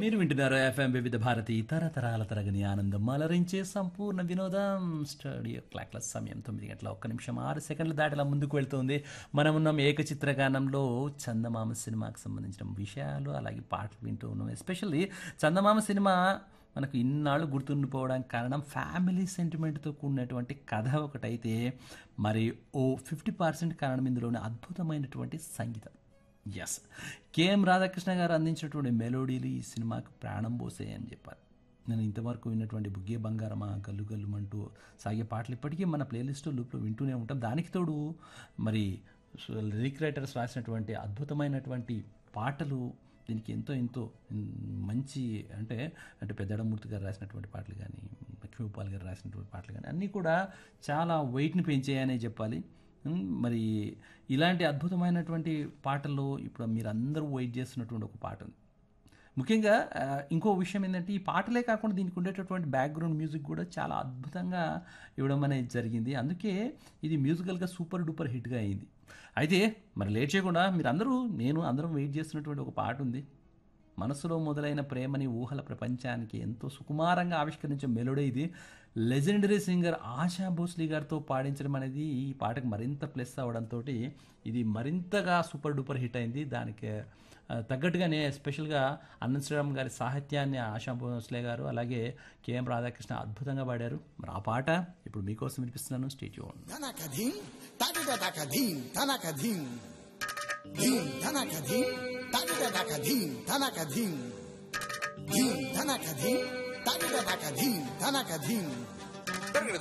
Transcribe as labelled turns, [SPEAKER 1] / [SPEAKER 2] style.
[SPEAKER 1] మీరు వింటున్నారు ఎఫ్ఎం వివిధ భారతి తరతరాల తరగని ఆనందం అలరించే సంపూర్ణ వినోదం స్టూడియో క్లాక్ల సమయం తొమ్మిది గంటల ఒక్క నిమిషం ఆరు సెకండ్లు దాటిలా ముందుకు వెళ్తుంది మనం ఉన్నాం ఏకచిత్రగానంలో చందమామ సినిమాకి సంబంధించిన విషయాలు అలాగే పాటలు వింటూ ఉన్నాం ఎస్పెషల్లీ చందమామ సినిమా మనకు ఇన్నాళ్ళు గుర్తుండిపోవడానికి కారణం ఫ్యామిలీ సెంటిమెంట్తో కూడినటువంటి కథ ఒకటైతే మరి ఓ ఫిఫ్టీ పర్సెంట్ కారణం ఇందులోని అద్భుతమైనటువంటి సంగీతం ఎస్ కేఎం రాధాకృష్ణ గారు అందించినటువంటి మెలోడీలు ఈ సినిమాకు ప్రాణం పోసాయని చెప్పాలి నేను ఇంతవరకు విన్నటువంటి బుగ్గే బంగారమా గల్లు గల్లు అంటూ సాగే పాటలు ఇప్పటికీ మన ప్లేలిస్ట్లో లూప్లో వింటూనే ఉంటాం దానికి తోడు మరి లిరిక్ రైటర్స్ రాసినటువంటి అద్భుతమైనటువంటి పాటలు దీనికి ఎంతో ఎంతో మంచి అంటే అంటే పెద్దడమూర్తి గారు రాసినటువంటి పాటలు కానీ లక్ష్మీపాల్ గారు రాసినటువంటి పాటలు కానీ అన్నీ కూడా చాలా వెయిట్ని పెంచాయనే చెప్పాలి ఉమ్, మరి ఇలాంటి అద్భుతమైనటువంటి పాటల్లో ఇప్పుడు మీరందరూ వెయిట్ చేస్తున్నటువంటి ఒక పాట ఉంది ముఖ్యంగా ఆ, ఇంకో విషయం ఏంటంటే ఈ పాటలే కాకుండా దీనికి ఉండేటటువంటి బ్యాక్గ్రౌండ్ మ్యూజిక్ కూడా చాలా అద్భుతంగా ఇవ్వడం అనేది జరిగింది అందుకే ఇది మ్యూజికల్గా సూపర్ డూపర్ హిట్గా అయింది అయితే మరి లేట్ చేయకుండా మీరు అందరూ నేను అందరం వెయిట్ చేస్తున్నటువంటి ఒక పాట ఉంది మనసులో మొదలైన ప్రేమని ఊహల ప్రపంచానికి ఎంతో సుకుమారంగా ఆవిష్కరించే మెలోడీ ఇది లెజెండరీ సింగర్ ఆశా భోస్లీ గారితో పాడించడం అనేది ఈ పాటకు మరింత ప్లస్ అవడంతో ఇది మరింతగా సూపర్ డూపర్ హిట్ అయింది దానికి ఆ, తగ్గట్టుగానే ఎస్పెషల్గా అనంత శ్రీరామ్ గారి సాహిత్యాన్ని ఆశా భోస్లే గారు అలాగే కేఎం రాధాకృష్ణ అద్భుతంగా పాడారు మరి ఆ పాట ఇప్పుడు మీకోసం వినిపిస్తున్నాను స్టేట్యూన్
[SPEAKER 2] ధనకధీం తదిదకధీం ధనకధీం ధీం ధనకధీం తదిదకధీం ధనకధీం ధీం ధనకధీం తదిదకధీం ధనకధీం